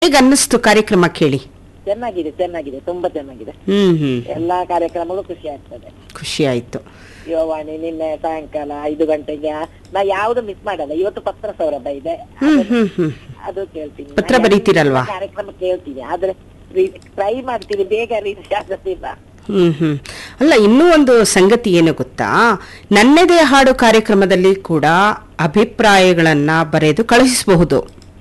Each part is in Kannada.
ಹೇಗೆ ಅನ್ನಿಸ್ತು ಕಾರ್ಯಕ್ರಮ ಕೇಳಿ ಚೆನ್ನಾಗಿದೆ ಚೆನ್ನಾಗಿದೆ ತುಂಬಾ ಚೆನ್ನಾಗಿದೆ ಹ್ಮ್ ಹ್ಮ್ ಎಲ್ಲಾ ಕಾರ್ಯಕ್ರಮಗಳು ಖುಷಿ ಆಗ್ತದೆ ಖುಷಿ ಆಯ್ತು ಯುವವಾಣಿ ನಿನ್ನೆ ಸಾಯಂಕಾಲ ಐದು ಗಂಟೆಗೆ ನಾ ಯಾವ್ದು ಮಿಸ್ ಮಾಡಲ್ಲ ಇವತ್ತು ಪತ್ರ ಸೌರಭ ಇದೆ ಹ್ಮ್ ಹ್ಮ್ ಹ್ಮ್ ಅದು ಕೇಳ್ತೀನಿ ಪತ್ರ ನಾ ಬರೀತೀರಲ್ವಾ? ಎಲ್ಲ ಕಾರ್ಯಕ್ರಮ ಕೇಳ್ತೀನಿ ಆದ್ರೆ ಟ್ರೈ ಮಾಡ್ತೀನಿ ಬೇಗ ರೀಚ್ ಆಗೋದಿಲ್ಲ ಹ್ಮ್ ಹ್ಮ್ ಅಲ್ಲ ಇನ್ನೂ ಒಂದು ಸಂಗತಿ ಏನು ಗೊತ್ತಾ ನನ್ನದೇ ಹಾಡು ಕಾರ್ಯಕ್ರಮದಲ್ಲಿ ಕೂಡ ಅಭಿಪ್ರಾಯಗಳನ್ನ ಬರೆದು ಕಳುಹಿಸಬಹುದು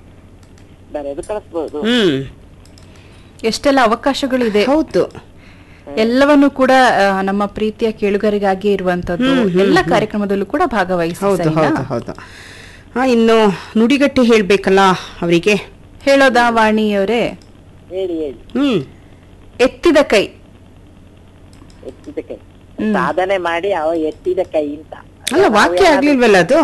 ಬರೆದು ಕಳಿಸ್ಬೋದು ಹ್ಮ್ ಎಷ್ಟೆಲ್ಲ ಅವಕಾಶಗಳಿದೆ ಹೌದು ಎಲ್ಲವನ್ನು ಕೂಡ ಆ, ನಮ್ಮ ಪ್ರೀತಿಯ ಕೇಳುಗರಿಗಾಗಿ ಇರುವಂತದ್ದು ಎಲ್ಲ ಕಾರ್ಯಕ್ರಮದಲ್ಲೂ ಕೂಡ ಭಾಗವಹಿಸಿ ಹೌದು ಸರಿನಾ? ಹೌದು ಹೌದು ಹಾ ಇನ್ನು ನುಡಿಗಟ್ಟು ಹೇಳ್ಬೇಕಲ್ಲ ಅವರಿಗೆ ಹೇಳೋದಾ ವಾಣಿಯವರೇ ಹೇಳಿ ಹೇಳಿ ಹ್ಮ್ ಎತ್ತಿದ ಕೈ ಎತ್ತಿದ ಕೈ ಸಾಧನೆ ಮಾಡಿ ಅವ ಎತ್ತಿದ ಕೈ ಅಂತ ಅಲ್ಲ ವಾಕ್ಯ ಆಗ್ಲಿಲ್ವಲ್ಲ ಅದು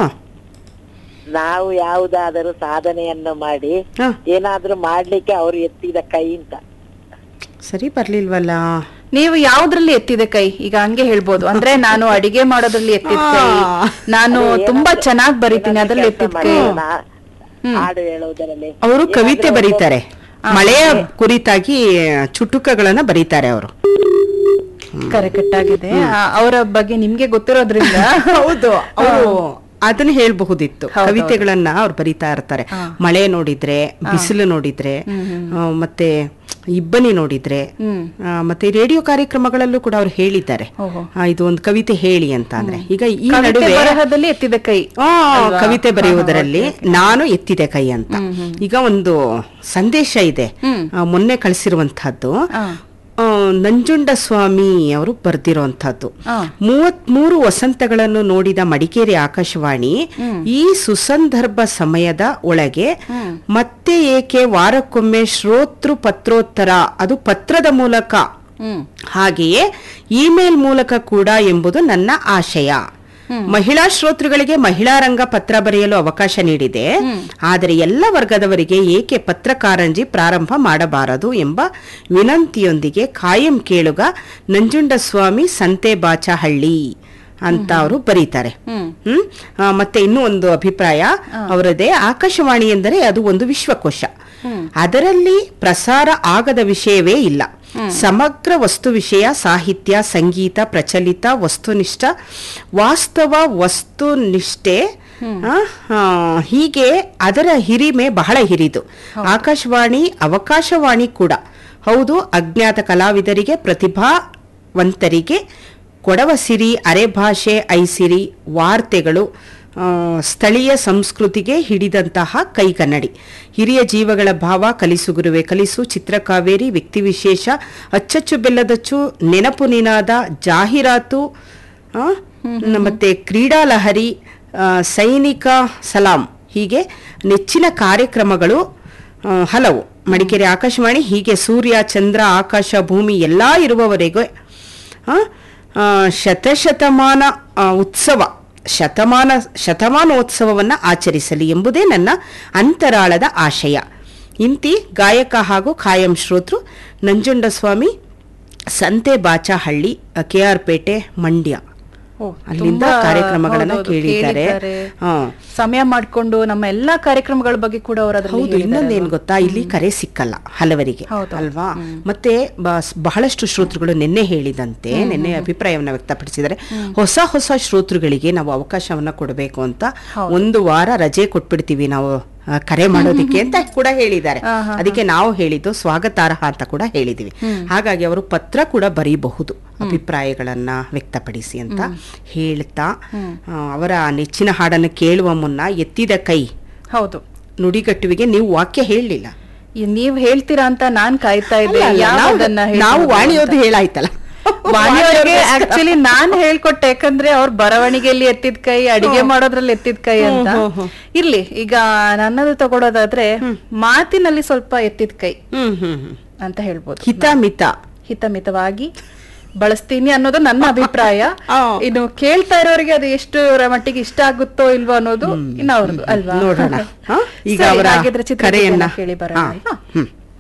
ನಾವು ಯಾವುದಾದರೂ ಸಾಧನೆಯನ್ನು ಮಾಡಿ ಹಾ ಏನಾದ್ರೂ ಮಾಡ್ಲಿಕ್ಕೆ ಅವರು ಎತ್ತಿದ ಕೈ ಅಂತ ಸರಿ ಬರ್ಲಿಲ್ವಲ್ಲ ನೀವು ಯಾವ್ದ್ರಲ್ಲಿ ಎತ್ತಿದ ಕೈ ಈಗ ಹಂಗೆ ಹೇಳ್ಬೋದು ಅಂದ್ರೆ ನಾನು ಅಡಿಗೆ ಮಾಡೋದ್ರಲ್ಲಿ ಎತ್ತಿದ ಕೈ ಆ. ನಾನು ತುಂಬಾ ಚೆನ್ನಾಗ್ ಬರಿತೀನಿ ಅದ್ರಲ್ಲಿ ಕೆಲ್ಸ ಎತ್ತಿದ ಕೈ ಮಾಡೋಣ, ಹಾಡು ಹೇಳುವುದರಲ್ಲಿ ಅವರು ಕವಿತೆ ಬರೀತಾರೆ ಮಳೆಯ ಕುರಿತಾಗಿ ಚುಟುಕಗಳನ್ನ ಬರೀತಾರೆ ಅವರು ಕರೆಕ್ಟ್ ಆಗಿದೆ ಆ, ಅವರ ಬಗ್ಗೆ ನಿಮ್ಗೆ ಗೊತ್ತಿರೋದ್ರಿಂದ ಹೌದು ಅವರು ಅದನ್ನ ಹೇಳ್ಬಹುದಿತ್ತು ಹೌದು, ಕವಿತೆಗಳನ್ನ ಅವ್ರು ಬರೀತಾ ಇರ್ತಾರೆ ಮಳೆ ನೋಡಿದ್ರೆ ಬಿಸಿಲು ನೋಡಿದ್ರೆ ಆ, ಮತ್ತೆ ಇಬ್ಬನಿ ನೋಡಿದ್ರೆ ಹ್ಮ್ ಆ, ಮತ್ತೆ ರೇಡಿಯೋ ಕಾರ್ಯಕ್ರಮಗಳಲ್ಲೂ ಕೂಡ ಅವ್ರು ಹೇಳಿದ್ದಾರೆ ಓಹೋ. ಆ, ಇದು ಒಂದು ಕವಿತೆ ಹೇಳಿ ಅಂತ ಅಂದ್ರೆ ಈಗ ಈ ಕವಿತೆ ನಡುವೆ ಬರಹದಲ್ಲಿ ಎತ್ತಿದ ಕೈ ಆ, ಕವಿತೆ ಬರೆಯುವುದರಲ್ಲಿ ನಾನು ಎತ್ತಿದೆ ಕೈ ಅಂತ ಈಗ ಒಂದು ಸಂದೇಶ ಇದೆ ಆ, ಮೊನ್ನೆ ಕಳಿಸಿರುವಂತಹದ್ದು ಆ. ಆ, ನಂಜುಂಡ ಸ್ವಾಮಿ ಅವರು ಬರ್ದಿರುವಂತಹದ್ದು ಆ. ಮೂವತ್ಮೂರು ವಸಂತಗಳನ್ನು ನೋಡಿದ ಮಡಿಕೇರಿ ಆಕಾಶವಾಣಿ ಈ ಸುಸಂದರ್ಭ ಸಮಯದ ಒಳಗೆ ಮತ್ತೆ ಏಕೆ ವಾರಕ್ಕೊಮ್ಮೆ ಶ್ರೋತೃ ಪತ್ರೋತ್ತರ ಅದು ಪತ್ರದ ಮೂಲಕ ಹ್ಮ್ ಹಾಗೆಯೇ ಇಮೇಲ್ ಮೂಲಕ ಕೂಡ ಎಂಬುದು ನನ್ನ ಆಶಯ ಮಹಿಳಾ ಶ್ರೋತೃಗಳಿಗೆ ಮಹಿಳಾ ರಂಗ ಪತ್ರ ಬರೆಯಲು ಅವಕಾಶ ನೀಡಿದೆ ಆದರೆ ಎಲ್ಲ ವರ್ಗದವರಿಗೆ ಏಕೆ ಪತ್ರ ಕಾರಂಜಿ ಪ್ರಾರಂಭ ಮಾಡಬಾರದು ಎಂಬ ವಿನಂತಿಯೊಂದಿಗೆ ಕಾಯಂ ಕೇಳುಗ ನಂಜುಂಡಸ್ವಾಮಿ ಸಂತೆಬಾಚಹಳ್ಳಿ ಅಂತ ಅವರು ಬರೀತಾರೆ ಹ್ಮ್ ಹ್ಮ್ ಆ, ಮತ್ತೆ ಇನ್ನೂ ಒಂದು ಅಭಿಪ್ರಾಯ ಅವರದೇ ಆಕಾಶವಾಣಿ ಎಂದರೆ ಅದು ಒಂದು ವಿಶ್ವಕೋಶ ಅದರಲ್ಲಿ ಪ್ರಸಾರ ಆಗದ ವಿಷಯವೇ ಇಲ್ಲ ಸಮಗ್ರ ವಸ್ತು ವಿಷಯ ಸಾಹಿತ್ಯ ಸಂಗೀತ ಪ್ರಚಲಿತ ವಸ್ತುನಿಷ್ಠ ವಾಸ್ತವ ವಸ್ತುನಿಷ್ಠೆ ಆ, ಆ, ಹೀಗೆ ಅದರ ಹಿರಿಮೆ ಬಹಳ ಹಿರಿದು ಆಕಾಶವಾಣಿ ಅವಕಾಶವಾಣಿ ಕೂಡ ಹೌದು ಅಜ್ಞಾತ ಕಲಾವಿದರಿಗೆ ಪ್ರತಿಭಾವಂತರಿಗೆ ಕೊಡವ ಸಿರಿ ಅರೆಭಾಷೆ ಐಸಿರಿ ವಾರ್ತೆಗಳು ಆ, ಸ್ಥಳೀಯ ಸಂಸ್ಕೃತಿಗೆ ಹಿಡಿದಂತಹ ಕೈಗನ್ನಡಿ ಹಿರಿಯ ಜೀವಗಳ ಭಾವ ಕಲಿಸು ಗುರುವೆ ಕಲಿಸು ಚಿತ್ರಕಾವೇರಿ ವ್ಯಕ್ತಿವಿಶೇಷ ಅಚ್ಚಚ್ಚು ಬೆಲ್ಲದಚ್ಚು ನೆನಪು ನಿನಾದ ಜಾಹೀರಾತು ಆ, ಮತ್ತೆ ಕ್ರೀಡಾ ಲಹರಿ ಆ, ಸೈನಿಕ ಸಲಾಂ ಹೀಗೆ ನೆಚ್ಚಿನ ಕಾರ್ಯಕ್ರಮಗಳು ಆ, ಹಲವು ಮಡಿಕೇರಿ ಆಕಾಶವಾಣಿ ಹೀಗೆ ಸೂರ್ಯ ಚಂದ್ರ ಆಕಾಶ ಭೂಮಿ ಎಲ್ಲ ಇರುವವರೆಗೂ ಆ, ಆ, ಶತಶತಮಾನ ಆ, ಉತ್ಸವ ಶತಮಾನ ಶತಮಾನೋತ್ಸವವನ್ನು ಆಚರಿಸಲಿ ಎಂಬುದೇ ನನ್ನ ಅಂತರಾಳದ ಆಶಯ ಇಂತಿ ಗಾಯಕ ಹಾಗೂ ಖಾಯಂ ಶ್ರೋತೃ ನಂಜುಂಡಸ್ವಾಮಿ ಸಂತೆ ಬಾಚಹಳ್ಳಿ ಕೆ ಆರ್ ಪೇಟೆ ಮಂಡ್ಯ ಓ, ಅಲ್ಲಿಂದ ತುಂಬಾ ಕಾರ್ಯಕ್ರಮಗಳನ್ನ ಹೌದೌದು, ಕೇಳಿದ್ದಾರೆ. ಹಾ. ಸಮಯ ಮಾಡ್ಕೊಂಡು ನಮ್ಮ ಎಲ್ಲಾ ಕಾರ್ಯಕ್ರಮಗಳ ಬಗ್ಗೆ ಕೂಡ ಅವರು ಅದರಲ್ಲಿ ಹೌದು ಇನ್ನೊಂದೇನು ಗೊತ್ತಾ ಇಲ್ಲಿ ಕರೆ ಸಿಕ್ಕಲ್ಲ ಹಲವರಿಗೆ ಹೌದು. ಅಲ್ವಾ ಮತ್ತೆ ಬ- ಬಹಳಷ್ಟು ಶ್ರೋತೃಗಳು ನಿನ್ನೆ ಹೇಳಿದಂತೆ ನಿನ್ನೆ ಅಭಿಪ್ರಾಯವನ್ನ ವ್ಯಕ್ತಪಡಿಸಿದ್ದಾರೆ ಹೊಸ ಹೊಸ ಶ್ರೋತೃಗಳಿಗೆ ನಾವು ಅವಕಾಶವನ್ನ ಕೊಡಬೇಕು ಅಂತ ಒಂದು ವಾರ ರಜೆ ಕೊಟ್ಬಿಡ್ತೀವಿ ನಾವು ಆ, ಕರೆ ಮಾಡೋದಿಕ್ಕೆ ಅಂತ ಕೂಡ ಹೇಳಿದ್ದಾರೆ ಅದಕ್ಕೆ ನಾವು ಹೇಳಿದ್ದು ಸ್ವಾಗತಾರ್ಹ ಅಂತ ಕೂಡ ಹೇಳಿದ್ವಿ ಹಾಗಾಗಿ ಅವರು ಪತ್ರ ಕೂಡ ಬರೀಬಹುದು ಅಭಿಪ್ರಾಯಗಳನ್ನ ವ್ಯಕ್ತಪಡಿಸಿ ಅಂತ ಹೇಳ್ತಾ ಆ, ಅವರ ನೆಚ್ಚಿನ ಹಾಡನ್ನು ಕೇಳುವ ಮುನ್ನ ಎತ್ತಿದ ಕೈ ಹೌದು ನುಡಿಗಟ್ಟುವಿಗೆ ನೀವು ವಾಕ್ಯ ಹೇಳಲಿಲ್ಲ ಈ ನೀವ್ ಹೇಳ್ತೀರಾ ಅಂತ ನಾನ್ ಕಾಯ್ತಾ ಇದ್ದೆ ಅಲ್ಲ, ಅಲ್ಲ, ಯಾವ್ದನ್ನ ನಾವು- ಹೇಳ್ಬೋದು ನಾವು ಅಂತ. ವಾಣಿಯೋದು ಹೇಳಾಯ್ತಲ್ಲ ವಾಣಿಯವ್ರಿಗೆ ಆಕ್ಚುಲಿ ನಾನ್ ಹೇಳ್ಕೊಟ್ಟೆ ಯಾಕಂದ್ರೆ ಅವ್ರ ಬರವಣಿಗೆಯಲ್ಲಿ ಎತ್ತಿದ ಕೈ ಅಡಿಗೆ ಮಾಡೋದ್ರಲ್ಲಿ ಎತ್ತಿದ ಕೈ ಅಂತ ಇರ್ಲಿ ಈಗ ನನ್ನದು ತಗೊಳೋದಾದ್ರೆ ಮಾತಿನಲ್ಲಿ ಸ್ವಲ್ಪ ಎತ್ತಿದ ಕೈ ಹ್ಮ್ ಹ್ಮ್ ಹ್ಮ್ ಅಂತ ಹೇಳ್ಬೋದು ಹಿತ ಮಿತ ಹಿತಮಿತವಾಗಿ ಬಳಸ್ತೀನಿ ಅನ್ನೋದು ನನ್ನ ಅಭಿಪ್ರಾಯ ಆ. ಇನ್ನು ಕೇಳ್ತಾ ಇರೋರಿಗೆ ಅದು ಎಷ್ಟು ಮಟ್ಟಿಗೆ ಇಷ್ಟ ಆಗುತ್ತೋ ಇಲ್ವೋ ಅನ್ನೋದು ಇನ್ನ ಅವ್ರದ್ದು ಅಲ್ವಾ ನೋಡೋಣ ಹ? ಈಗ ಸರಿ, ಅವರ ಹಾಗಿದ್ರೆ ಚಿತ್ರಗೀತೆಯನ್ನ ಕರೆಯನ್ನ ಕೇಳಿ ಬರೋಣ ಹಾ, ಅಲ್ವಾ? ಹ್ಮ್